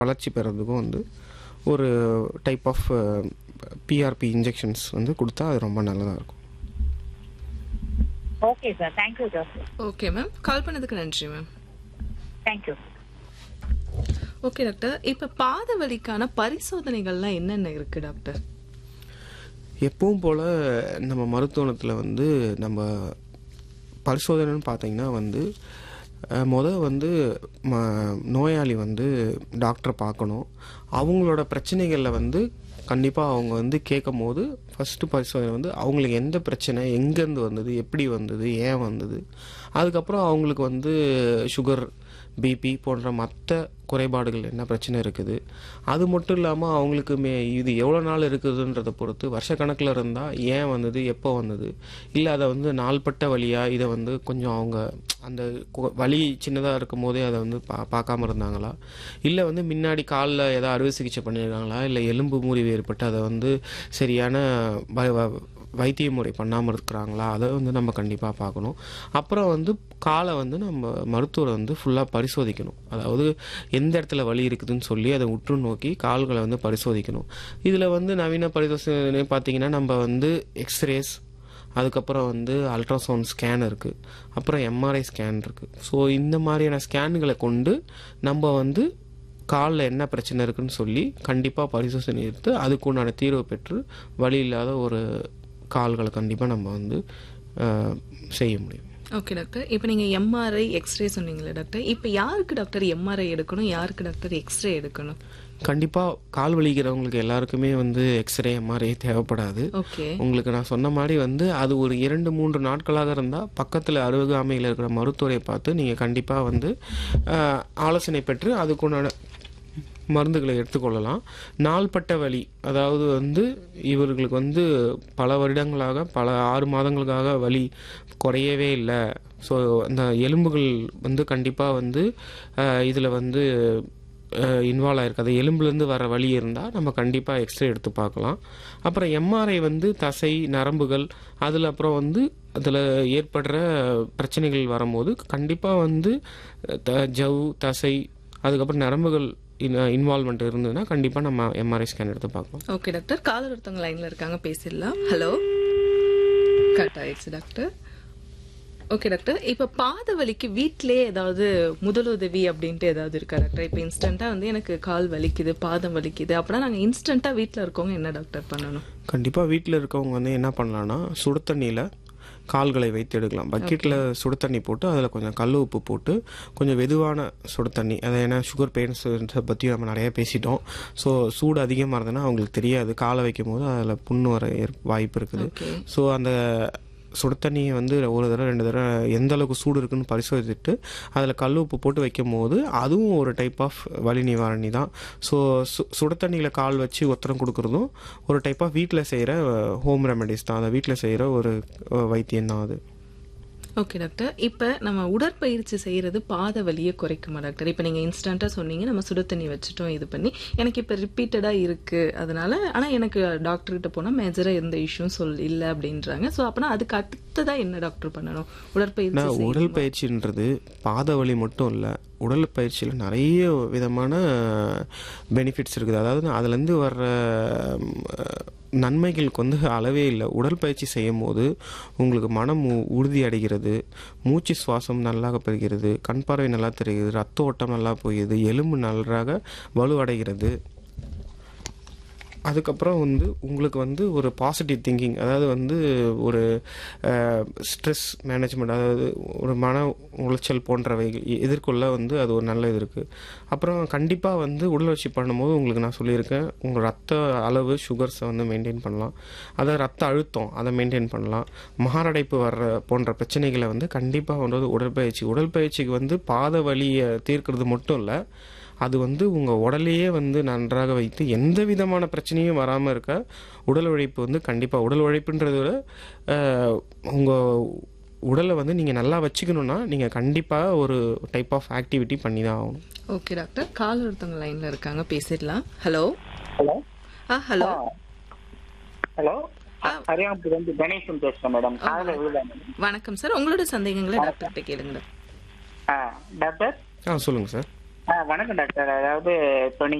வளர்ச்சி பெறதுக்கும் வந்து ஒரு டைப் ஆஃப் பிஆர்பி இன்ஜெக்ஷன்ஸ் வந்து கொடுத்தா அது ரொம்ப நல்லதாக இருக்கும் okay sir thank you doctor okay ma'am call பண்ணதுக்கு நன்றி மேம் தேங்க்யூ ஓகே டாக்டர் இப்ப பாத வலிக்கான பரிசோதனைகள்லாம் என்னென்ன இருக்கு டாக்டர் எப்பவும் போல் நம்ம மருத்துவத்தில் வந்து நம்ம பரிசோதனைன்னு பார்த்தீங்கன்னா வந்து அஹ், முத வந்து ம நோயாளி வந்து டாக்டரை பார்க்கணும் அவங்களோட பிரச்சனைகளில் வந்து கண்டிப்பாக அவங்க வந்து கேட்கும் போது ஃபஸ்ட்டு பரிசோதனை வந்து அவங்களுக்கு எந்த பிரச்சனை எங்கேருந்து வந்தது எப்படி வந்தது ஏன் வந்தது அதுக்கப்புறம் அவங்களுக்கு வந்து சுகர் பிபி போன்ற மற்ற குறைபாடுகள் என்ன பிரச்சனை இருக்குது அது மட்டும் இல்லாமல் அவங்களுக்கு மே இது எவ்வளோ நாள் இருக்குதுன்றதை பொறுத்து வருஷக்கணக்கில் இருந்தால் ஏன் வந்தது எப்போ வந்தது இல்லை அதை வந்து நாள்பட்ட வழியாக இதை வந்து கொஞ்சம் அவங்க அந்த கு- வலி சின்னதாக இருக்கும் போதே அதை வந்து பா பார்க்காம இருந்தாங்களா இல்லை வந்து முன்னாடி காலில் ஏதாவது அறுவை சிகிச்சை பண்ணியிருக்காங்களா இல்லை எலும்பு முறிவு ஏற்பட்டு அதை வந்து சரியான வ- வ- வைத்திய முறை பண்ணாமல் இருக்கிறாங்களா அதை வந்து நம்ம கண்டிப்பாக பார்க்கணும் அப்புறம் வந்து காலை வந்து நம்ம மருத்துவரை வந்து ஃபுல்லாக பரிசோதிக்கணும் அதாவது எந்த இடத்துல வலி இருக்குதுன்னு சொல்லி அதை உற்று நோக்கி கால்களை வந்து பரிசோதிக்கணும் இதில் வந்து நவீன பரிசோதனை பார்த்தீங்கன்னா நம்ம வந்து எக்ஸ்ரேஸ் அதுக்கப்புறம் வந்து அல்ட்ராசவுண்ட் ஸ்கேன் இருக்குது அப்புறம் எம்ஆர்ஐ ஸ்கேன் இருக்குது ஸோ இந்த மாதிரியான ஸ்கேன்களை கொண்டு நம்ம வந்து காலில் என்ன பிரச்சனை இருக்குன்னு சொல்லி கண்டிப்பாக பரிசோதனை எடுத்து அதுக்குண்டான தீர்வு பெற்று வலி இல்லாத ஒரு கால்களை கண்டிப்பாக நம்ம வந்து அஹ், செய்ய முடியும் ஓகே டாக்டர் இப்போ நீங்க எம்ஆர்ஐ எக்ஸ்ரே சொன்னீங்களே டாக்டர் இப்போ யாருக்கு டாக்டர் எம்ஆர்ஐ எடுக்கணும் யாருக்கு டாக்டர் எக்ஸ்ரே எடுக்கணும் கண்டிப்பாக கால் வலிக்கிறவங்களுக்கு எல்லாருக்குமே வந்து எக்ஸ்ரே எம்ஆர்ஐ தேவைப்படாது ஓகே உங்களுக்கு நான் சொன்ன மாதிரி வந்து அது ஒரு இரண்டு மூன்று நாட்களாக இருந்தால் பக்கத்தில் அருகாமையில் இருக்கிற மருத்துவரை பார்த்து நீங்கள் கண்டிப்பாக வந்து அஹ், ஆலோசனை பெற்று அதுக்குண்டான மருந்துகளை எடுத்துக்கொள்ளலாம் நாள்பட்ட வலி அதாவது வந்து இவர்களுக்கு வந்து பல வருடங்களாக பல ஆறு மாதங்களுக்காக வலி குறையவே இல்லை ஸோ அந்த எலும்புகள் வந்து கண்டிப்பாக வந்து இதில் வந்து இன்வால்வ் ஆயிருக்கு அது எலும்புலேருந்து வர வலி இருந்தால் நம்ம கண்டிப்பாக எக்ஸ்ரே எடுத்து பார்க்கலாம் அப்புறம் எம்ஆர்ஐ வந்து தசை நரம்புகள் அதில் அப்புறம் வந்து அதில் ஏற்படுற பிரச்சனைகள் வரும்போது கண்டிப்பாக வந்து த ஜவ் தசை அதுக்கப்புறம் நரம்புகள் இன்வால்மெண்ட் இருந்ததுன்னா கண்டிப்பாக நம்ம எம்ஆர்ஐ ஸ்கேன் எடுத்து பார்க்கலாம் ஓகே டாக்டர் காலர் ஒருத்தவங்க லைன்ல இருக்காங்க பேசிடலாம் ஹலோ கட் ஆயிடுச்சு டாக்டர் ஓகே டாக்டர் இப்போ பாத வலிக்கு வீட்டிலேயே ஏதாவது முதலுதவி அப்படின்ட்டு ஏதாவது இருக்கா டாக்டர் இப்போ இன்ஸ்டன்ட்டா வந்து எனக்கு கால் வலிக்குது பாதம் வலிக்குது அப்படின்னா நாங்கள் இன்ஸ்டன்ட்டா வீட்டில் இருக்கவங்க என்ன டாக்டர் பண்ணணும் கண்டிப்பாக வீட்டில் இருக்கவங்க வந்து என்ன பண்ணலான்னா சுடு தண்ணியில் கால்களை வைத்து எடுக்கலாம் பக்கெட்டில் சுடு தண்ணி போட்டு அதில் கொஞ்சம் கல் உப்பு போட்டு கொஞ்சம் வெதுவான சுடு தண்ணி அதை ஏன்னா சுகர் பெயின்ஸ் பற்றி நம்ம நிறைய பேசிட்டோம் ஸோ சூடு அதிகமாக இருந்ததுன்னா அவங்களுக்கு தெரியாது காலை வைக்கும் போது அதில் புண்ணு வர ஏற்- வாய்ப்பு இருக்குது ஓகே ஸோ அந்த சுடு தண்ணியை வந்து ஒரு தடவை ரெண்டு தடவை எந்த அளவுக்கு சூடு இருக்குன்னு பரிசோதிச்சுட்டு அதில் கல் உப்பு போட்டு வைக்கும் போது அதுவும் ஒரு டைப் ஆஃப் வலி நிவாரணி தான் ஸோ சு சுடு தண்ணியில் கால் வச்சு ஒத்தரம் கொடுக்குறதும் ஒரு டைப் ஆஃப் வீட்டில் செய்கிற ஹோம் ரெமெடிஸ் தான் அதை வீட்டில் செய்கிற ஒரு அஹ், வைத்தியம் தான் அது ஓகே டாக்டர் இப்போ நம்ம உடற்பயிற்சி செய்யறது பாத வலியை குறைக்குமா டாக்டர் இப்போ நீங்கள் இன்ஸ்டண்ட்டாக சொன்னீங்க நம்ம சுடு தண்ணி வச்சுட்டோம் இது பண்ணி எனக்கு இப்போ ரிப்பீட்டடாக இருக்கு அதனால ஆனால் எனக்கு டாக்டர் கிட்ட போனால் மேஜராக எந்த இஷ்யூம் சொல் இல்லை அப்படின்றாங்க ஸோ அப்போனா அதுக்கு அடுத்ததா என்ன டாக்டர் பண்ணணும் உடற்பயிற்சி நான் செய்யணுமா? உடற்பயிற்சின்றது பாத வலி மட்டும் இல்லை உடற்பயிற்சியில் நிறைய விதமான பெனிஃபிட்ஸ் இருக்குது அதாவது அதுலேருந்து வர்ற ம், நன்மைகளுக்கு வந்து அளவே இல்லை உடற்பயிற்சி செய்யும் போது உங்களுக்கு மனம் உ- உறுதி அடைகிறது மூச்சு சுவாசம் நல்லா பெறுகிறது கண் பார்வை நல்லா தெரிகிறது ரத்த ஓட்டம் நல்லா போகிறது எலும்பு நன்றாக வலுவடைகிறது அதுக்கப்புறம் வந்து உங்களுக்கு வந்து ஒரு பாசிட்டிவ் திங்கிங் அதாவது வந்து ஒரு ஸ்ட்ரெஸ் மேனேஜ்மெண்ட் அதாவது ஒரு மன உளைச்சல் போன்றவை எதிர்கொள்ள வந்து அது ஒரு நல்ல இது இருக்குது அப்புறம் கண்டிப்பாக வந்து உடற்பயிற்சி பண்ணும்போது உங்களுக்கு நான் சொல்லியிருக்கேன் உங்கள் ரத்த அளவு சுகர்ஸை வந்து மெயின்டைன் பண்ணலாம் அதாவது ரத்த அழுத்தம் அதை மெயின்டைன் பண்ணலாம் மாரடைப்பு வர்ற போன்ற பிரச்சனைகளை வந்து கண்டிப்பாக வந்து உடற்பயிற்சி உடற்பயிற்சிக்கு வந்து பாத வலியை தீர்க்கிறது மட்டும் இல்லை அது வந்து உங்கள் உடலையே வந்து நன்றாக வைத்து எந்த விதமான பிரச்சனையும் வராமல் இருக்க உடல் உழைப்பு வந்து கண்டிப்பாக உடல் உழைப்புன்றத விட உங்கள் உடலை வந்து நீங்கள் நல்லா வச்சுக்கணுன்னா நீங்கள் கண்டிப்பாக ஒரு டைப் ஆஃப் ஆக்டிவிட்டி பண்ணி தான் ஆகணும் ஓகே டாக்டர் கால் ஒருத்தவங்க லைன்ல இருக்காங்க பேசிடலாம் ஹலோ ஹலோ ஆ ஹலோ ஹலோ அரியாம்பூர் வந்து கணேசன் பேசுறேன் மேடம் காலையில் விழுதா மேடம் வணக்கம் சார் உங்களோட சந்தேகங்களை டாக்டர் கிட்ட கேளுங்க டாக்டர். ஆ டாக்டர் ஆ சொல்லுங்கள் சார் வணக்கம் டாக்டர் அதாவது இப்போ